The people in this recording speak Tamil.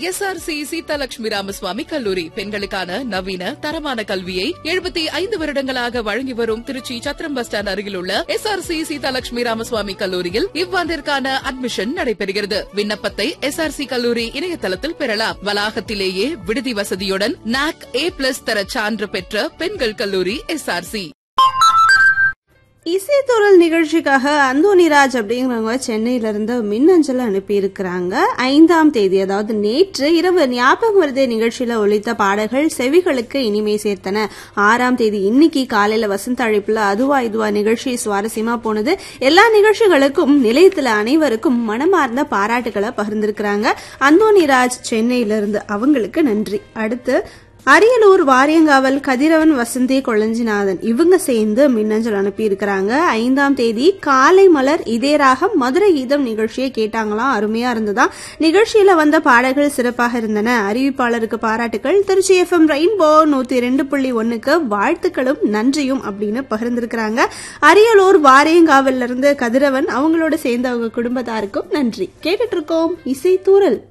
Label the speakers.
Speaker 1: S R C Seethalakshmi Ramaswamy கல்லூரி பெண்களுக்கான நவீன தரமான கல்வியை எழுபத்தி ஐந்து வருடங்களாக வழங்கி வரும் திருச்சி சத்திரம் பஸ் ஸ்டாண்ட் அருகில் உள்ள S R C Seethalakshmi Ramaswamy கல்லூரியில் இவ்வாண்டிற்கான அட்மிஷன் நடைபெறுகிறது விண்ணப்பத்தை எஸ் ஆர் சி கல்லூரி இணையதளத்தில் பெறலாம் வளாகத்திலேயே விடுதி வசதியுடன் நாக் ஏ பிளஸ் தர சான்று பெற்ற பெண்கள் கல்லூரி எஸ் ஆர் சி
Speaker 2: இசைத்துறல் நிகழ்ச்சிக்காக அந்தோனிராஜ் அப்படிங்கிறவங்க சென்னையில இருந்து மின்னஞ்சல் அனுப்பி இருக்கிறாங்க ஐந்தாம் தேதி அதாவது நேற்று இரவு ஞாபகம் வருதே நிகழ்ச்சியில ஒலித்த பாடல்கள் செவிகளுக்கு இனிமை சேர்த்தன ஆறாம் தேதி இன்னைக்கு காலையில வசந்த அழைப்புல அதுவா இதுவா நிகழ்ச்சி சுவாரஸ்யமா போனது எல்லா நிகழ்ச்சிகளுக்கும் நிலையத்துல அனைவருக்கும் மனமார்ந்த பாராட்டுகளை பகிர்ந்திருக்கிறாங்க அந்தோனிராஜ் சென்னையில இருந்து அவங்களுக்கு நன்றி அடுத்து அரியலூர் வாரியங்காவல் கதிரவன் வசந்தி கொளஞ்சிநாதன் இவங்க சேர்ந்து மின்னஞ்சல் அனுப்பி இருக்கிறாங்க ஐந்தாம் தேதி காலை மலர் இதே ராகம் மதுரை கீதம் நிகழ்ச்சியை கேட்டாங்களாம் அருமையா இருந்ததா நிகழ்ச்சியில வந்த பாடல்கள் சிறப்பாக இருந்தன அறிவிப்பாளருக்கு பாராட்டுகள் திருச்சி எஃப்எம் ரெயின்போ நூத்தி ரெண்டு புள்ளி ஒன்னுக்கு வாழ்த்துக்களும் நன்றியும் அப்படின்னு பகிர்ந்திருக்கிறாங்க அரியலூர் வாரியங்காவல்ல இருந்து கதிரவன் அவங்களோட சேர்ந்து அவங்க குடும்பத்தாருக்கும் நன்றி கேட்டுட்டு இருக்கோம் இசை தூரல்